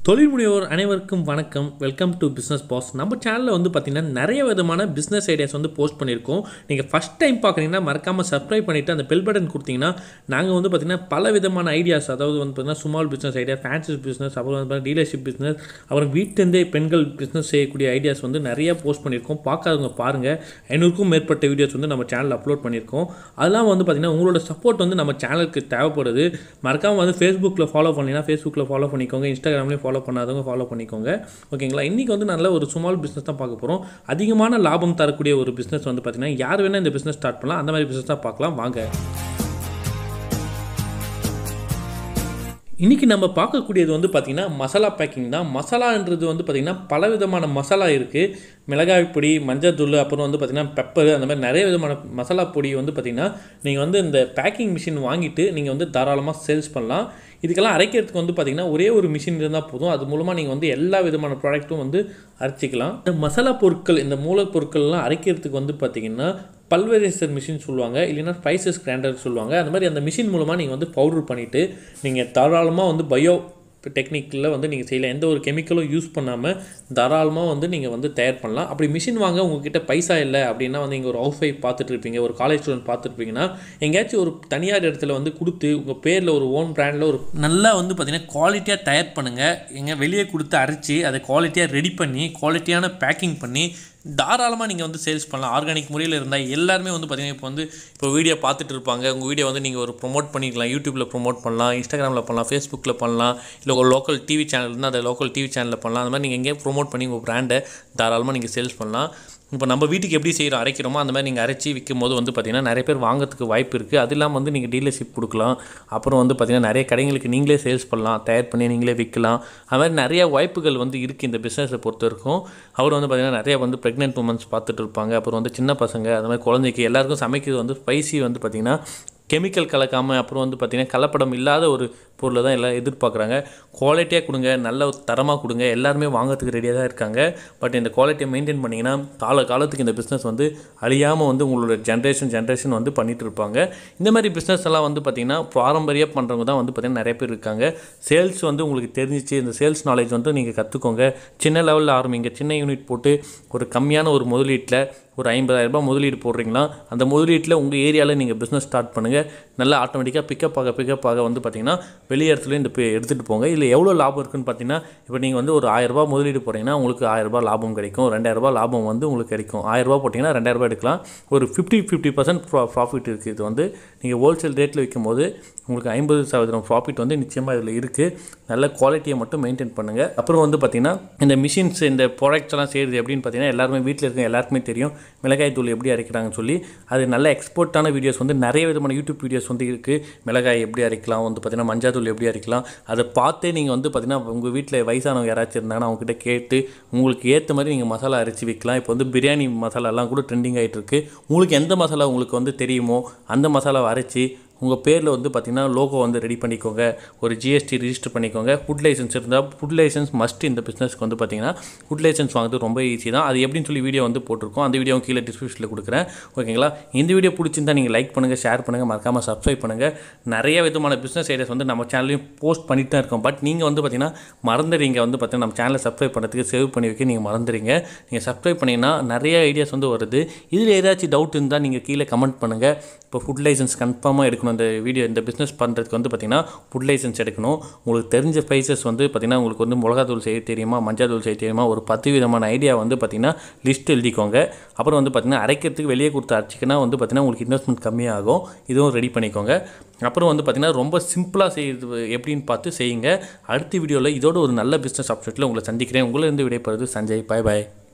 தொழில் முனைவோர் அனைவருக்கும் வணக்கம் வெல்கம் டு பிஸ்னஸ் பாஸ் நம்ம சேனலில் வந்து பார்த்திங்கன்னா நிறைய விதமான பிஸ்னஸ் ஐடியாஸ் வந்து போஸ்ட் பண்ணியிருக்கோம் நீங்கள் ஃபஸ்ட் டைம் பார்க்குறீங்கன்னா மறக்காமல் சப்ஸ்கிரைப் பண்ணிவிட்டு அந்த பெல் பட்டன் கொடுத்தீங்கன்னா நாங்கள் வந்து பார்த்திங்கன்னா பல விதமான ஐடியாஸ் அதாவது வந்து பார்த்திங்கன்னா small business idea fancy business அப்புறம் வந்து டீலர்ஷிப் பிஸ்னஸ் அப்புறம் வீட்டிலேருந்தே பெண்கள் பிஸ்னஸ் செய்யக்கூடிய ஐடியாஸ் வந்து நிறைய போஸ்ட் பண்ணியிருக்கோம் பார்க்காதவங்க பாருங்கள் ஐநூறுக்கும் மேற்பட்ட வீடியோஸ் வந்து நம்ம சேனலில் அப்லோட் பண்ணியிருக்கோம் அதெல்லாம் வந்து பார்த்திங்கன்னா உங்களோட சப்போர்ட் வந்து நம்ம சேனலுக்கு தேவைப்படுது மறக்காமல் வந்து ஃபேஸ்புக்கில் ஃபாலோ பண்ணிங்கன்னா ஃபேஸ்புக்கில் ஃபாலோ பண்ணிக்கோங்க இன்ஸ்டாகிராம்லேயும் ஃபாலோ பண்ணாதவங்க ஃபாலோ பண்ணிக்கோங்க ஓகேங்களா இன்றைக்கி வந்து நல்ல ஒரு ஸ்மால் பிஸ்னஸ் தான் பார்க்க போகிறோம் அதிகமான லாபம் தரக்கூடிய ஒரு பிஸ்னஸ் வந்து பார்த்திங்கன்னா யார் வேணால் இந்த பிஸ்னஸ் ஸ்டார்ட் பண்ணலாம் அந்த மாதிரி பிஸ்னஸ் தான் பார்க்கலாம் வாங்க இன்றைக்கி நம்ம பார்க்கக்கூடியது வந்து பார்த்திங்கன்னா மசாலா பேக்கிங் தான் மசாலான்றது வந்து பார்த்திங்கன்னா பல விதமான மசாலா இருக்குது மிளகாய் பொடி மஞ்சள் தூள் அப்புறம் வந்து பார்த்திங்கன்னா பெப்பர் அந்த மாதிரி நிறைய விதமான மசாலா பொடி வந்து பார்த்திங்கன்னா நீங்கள் வந்து இந்த பேக்கிங் மிஷின் வாங்கிட்டு நீங்கள் வந்து தாராளமாக சேல்ஸ் பண்ணலாம் இதுக்கெல்லாம் அரைக்கிறதுக்கு வந்து பார்த்திங்கன்னா ஒரே ஒரு மிஷின் இருந்தால் போதும் அது மூலமாக நீங்கள் வந்து எல்லா விதமான ப்ராடக்ட்டும் வந்து அரைச்சிக்கலாம் இந்த மசாலா பொருட்கள் இந்த மூலப்பொருட்கள்லாம் அரைக்கிறதுக்கு வந்து பார்த்திங்கன்னா பல்வரைசர் மிஷின் சொல்லுவாங்க இல்லைன்னா ஸ்பைசஸ் கிரைண்டர் சொல்லுவாங்க அந்த மாதிரி அந்த மிஷின் மூலமாக நீங்கள் வந்து பவுடர் பண்ணிவிட்டு நீங்கள் தாராளமாக வந்து பயோ டெக்னிக்கில் வந்து நீங்கள் செய்யலாம் எந்த ஒரு கெமிக்கலும் யூஸ் பண்ணாமல் தாராளமாக வந்து நீங்கள் வந்து தயார் பண்ணலாம் அப்படி மிஷின் வாங்க உங்ககிட்ட பைசா இல்லை அப்படின்னா வந்து நீங்கள் ஒரு ஹவுஸ் ஒய்ஃப் பார்த்துட்டு இருப்பீங்க ஒரு காலேஜ் ஸ்டூடெண்ட் பார்த்துருப்பீங்கன்னா எங்கேயாச்சும் ஒரு தனியார் இடத்துல வந்து கொடுத்து உங்கள் பேரில் ஒரு ஓன் பிராண்டில் ஒரு நல்லா வந்து பார்த்திங்கன்னா குவாலிட்டியாக தயார் பண்ணுங்கள் எங்கே வெளியே கொடுத்து அரைச்சி அதை குவாலிட்டியாக ரெடி பண்ணி குவாலிட்டியான பேக்கிங் பண்ணி தாராளமாக நீங்கள் வந்து சேல்ஸ் பண்ணலாம் ஆர்கானிக் முறையில் இருந்தால் எல்லாருமே வந்து பார்த்திங்கன்னா இப்போ வந்து இப்போ வீடியோ பார்த்துட்டு இருப்பாங்க உங்கள் வீடியோ வந்து நீங்கள் ஒரு ப்ரொமோட் பண்ணிக்கலாம் யூடியூப்பில் ப்ரொமோட் பண்ணலாம் இன்ஸ்டாகிராமில் பண்ணலாம் ஃபேஸ்புக்கில் பண்ணலாம் இல்லை ஒரு லோக்கல் டிவி சேனல் இருந்தால் அதை லோக்கல் டிவி சேனலில் பண்ணலாம் அந்த மாதிரி நீங்கள் எங்கேயும் ப்ரொமோட் பண்ணி உங்கள் ப்ராண்டை தாராளமாக நீங்கள் சேல்ஸ் பண்ணலாம் இப்போ நம்ம வீட்டுக்கு எப்படி செய்கிறோம் அரைக்கிறோமோ அந்த மாதிரி நீங்கள் அரைச்சி விற்கும் போது வந்து பார்த்திங்கன்னா நிறைய பேர் வாங்கிறதுக்கு வாய்ப்பு இருக்குது அது இல்லாமல் வந்து நீங்கள் டீலர்ஷிப் கொடுக்கலாம் அப்புறம் வந்து பார்த்திங்கன்னா நிறைய கடைங்களுக்கு நீங்களே சேல்ஸ் பண்ணலாம் தயார் பண்ணி நீங்களே விற்கலாம் அது மாதிரி நிறைய வாய்ப்புகள் வந்து இருக்குது இந்த பிஸ்னஸை பொறுத்த வரைக்கும் அவர் வந்து பார்த்திங்கன்னா நிறைய வந்து ப்ரெக்னென்ட் உமன்ஸ் பார்த்துட்டு இருப்பாங்க அப்புறம் வந்து சின்ன பசங்க அந்த மாதிரி குழந்தைக்கு எல்லாருக்கும் சமைக்கிறது வந்து ஸ்பைசி வந்து பார்த்திங்கன்னா கெமிக்கல் கலக்காமல் அப்புறம் வந்து பார்த்திங்கன்னா கலப்படம் இல்லாத ஒரு பொருளை தான் எல்லாம் எதிர்பார்க்குறாங்க குவாலிட்டியாக கொடுங்க நல்ல ஒரு தரமாக கொடுங்க எல்லாருமே வாங்கிறதுக்கு ரெடியாக தான் இருக்காங்க பட் இந்த குவாலிட்டியை மெயின்டைன் பண்ணிங்கன்னா கால காலத்துக்கு இந்த பிஸ்னஸ் வந்து அழியாமல் வந்து உங்களோட ஜென்ரேஷன் ஜென்ரேஷன் வந்து பண்ணிகிட்டு இருப்பாங்க இந்த மாதிரி பிஸ்னஸ் எல்லாம் வந்து பார்த்திங்கன்னா பாரம்பரிய பண்ணுறவங்க தான் வந்து பார்த்திங்கன்னா நிறைய பேர் இருக்காங்க சேல்ஸ் வந்து உங்களுக்கு தெரிஞ்சிச்சு இந்த சேல்ஸ் நாலேஜ் வந்து நீங்கள் கற்றுக்கோங்க சின்ன லெவலில் ஆரம்பிங்க சின்ன யூனிட் போட்டு ஒரு கம்மியான ஒரு முதலீட்டில் ஒரு ஐம்பதாயிரரூபா முதலீடு போடுறீங்களா அந்த முதலீட்டில் உங்கள் ஏரியாவில் நீங்கள் பிஸ்னஸ் ஸ்டார்ட் பண்ணுங்கள் நல்லா ஆட்டோமேட்டிக்காக பிக்கப் ஆக பிக்கப் ஆக வந்து பார்த்திங்கன்னா வெளி இடத்துல இந்த எடுத்துகிட்டு போங்க இல்லை எவ்வளோ லாபம் இருக்குன்னு பார்த்தீங்கன்னா இப்போ நீங்கள் வந்து ஒரு ஆயிரரூபா முதலீடு போட்டிங்கன்னா உங்களுக்கு ஆயிரரூபா லாபம் கிடைக்கும் ரெண்டாயிரரூபா லாபம் வந்து உங்களுக்கு கிடைக்கும் ஆயிரரூபா போட்டிங்கன்னா ரெண்டாயிரரூபா எடுக்கலாம் ஒரு ஃபிஃப்டி ஃபிஃப்டி பர்சன்ட் ப்ரா ப்ராஃபிட் இருக்குது இது வந்து நீங்கள் ஹோல்சேல் ரேட்டில் விற்கும் போது உங்களுக்கு ஐம்பது சதவீதம் ப்ராஃபிட் வந்து நிச்சயமாக இதில் இருக்குது நல்ல குவாலிட்டியை மட்டும் மெயின்டைன் பண்ணுங்கள் அப்புறம் வந்து பார்த்திங்கன்னா இந்த மிஷின்ஸ் இந்த ப்ராடக்ட்ஸ் எல்லாம் செய்கிறது எப்படின்னு பார்த்தீங்கன்னா எல்லாருமே வீட்டில் இருக்க எல்லாருக்குமே தெரியும் மிளகாய் தூள் எப்படி அரைக்கிறாங்கன்னு சொல்லி அது நல்ல எக்ஸ்போர்ட்டான வீடியோஸ் வந்து நிறைய விதமான யூடியூப் வீடியோஸ் வந்து இருக்குது மிளகாய் எப்படி அரைக்கலாம் வந்து பார்த்திங்கன்னா மஞ்சள் தூள் எப்படி அரைக்கலாம் அதை பார்த்தே நீங்கள் வந்து பார்த்திங்கன்னா உங்கள் வீட்டில் வயசானவங்க யாராச்சும் இருந்தாங்கன்னா அவங்ககிட்ட கேட்டு உங்களுக்கு ஏற்ற மாதிரி நீங்கள் மசாலா அரைச்சி விற்கலாம் இப்போ வந்து பிரியாணி மசாலாலாம் கூட ட்ரெண்டிங் ஆகிட்டு இருக்குது உங்களுக்கு எந்த மசாலா உங்களுக்கு வந்து தெரியுமோ அந்த மசாலாவை அரைச்சி உங்கள் பேரில் வந்து பார்த்திங்கன்னா லோகோ வந்து ரெடி பண்ணிக்கோங்க ஒரு ஜிஎஸ்டி ரிஜிஸ்டர் பண்ணிக்கோங்க ஃபுட் லைசன்ஸ் இருந்தால் ஃபுட் லைசன்ஸ் மஸ்ட் இந்த பிஸ்னஸ்க்கு வந்து பார்த்திங்கன்னா ஃபுட் லைசன்ஸ் வாங்குறது ரொம்ப ஈஸி தான் அது எப்படின்னு சொல்லி வீடியோ வந்து போட்டிருக்கோம் அந்த வீடியோ கீழே டிஸ்கிரிப்ஷனில் கொடுக்குறேன் ஓகேங்களா இந்த வீடியோ பிடிச்சிருந்தா நீங்கள் லைக் பண்ணுங்கள் ஷேர் பண்ணுங்கள் மறக்காமல் சப்ஸ்கிரைப் பண்ணுங்கள் நிறைய விதமான பிஸ்னஸ் ஐடியாஸ் வந்து நம்ம சேனல்லையும் போஸ்ட் பண்ணிட்டு தான் இருக்கோம் பட் நீங்கள் வந்து பார்த்திங்கன்னா மறந்துடுறீங்க வந்து பார்த்திங்கன்னா நம்ம சேனலை சப்ஸ்கிரைப் பண்ணுறதுக்கு சேவ் பண்ணி வைக்க நீங்கள் மறந்துடுறீங்க நீங்கள் சப்ஸ்கிரைப் பண்ணிங்கன்னா நிறைய ஐடியாஸ் வந்து வருது இதில் ஏதாச்சும் டவுட் இருந்தால் நீங்கள் கீழே கமெண்ட் பண்ணுங்கள் இப்போ ஃபுட் லைசன்ஸ் கன்ஃபார்மாக எடுக்கணும் இந்த வீடியோ இந்த பிஸ்னஸ் பண்ணுறதுக்கு வந்து பார்த்திங்கன்னா ஃபுட் லைசன்ஸ் எடுக்கணும் உங்களுக்கு தெரிஞ்ச ஸ்பைசஸ் வந்து பார்த்திங்கன்னா உங்களுக்கு வந்து மிளகாத்தூள் செய்ய தெரியுமா மஞ்சள் தூள் செய்ய தெரியுமா ஒரு பத்து விதமான ஐடியா வந்து பார்த்திங்கன்னா லிஸ்ட் எழுதிக்கோங்க அப்புறம் வந்து பார்த்திங்கன்னா அரைக்கிறதுக்கு வெளியே கொடுத்து அரைச்சிக்கினா வந்து பார்த்திங்கன்னா உங்களுக்கு இன்வெஸ்ட்மெண்ட் கம்மியாகும் இதுவும் ரெடி பண்ணிக்கோங்க அப்புறம் வந்து பார்த்திங்கன்னா ரொம்ப சிம்பிளாக செய்யுது எப்படின்னு பார்த்து செய்யுங்க அடுத்த வீடியோவில் இதோட ஒரு நல்ல பிஸ்னஸ் ஆப்ஷனில் உங்களை சந்திக்கிறேன் உங்களிருந்து விடைபெறுவது சஞ்சய் பாய் பாய்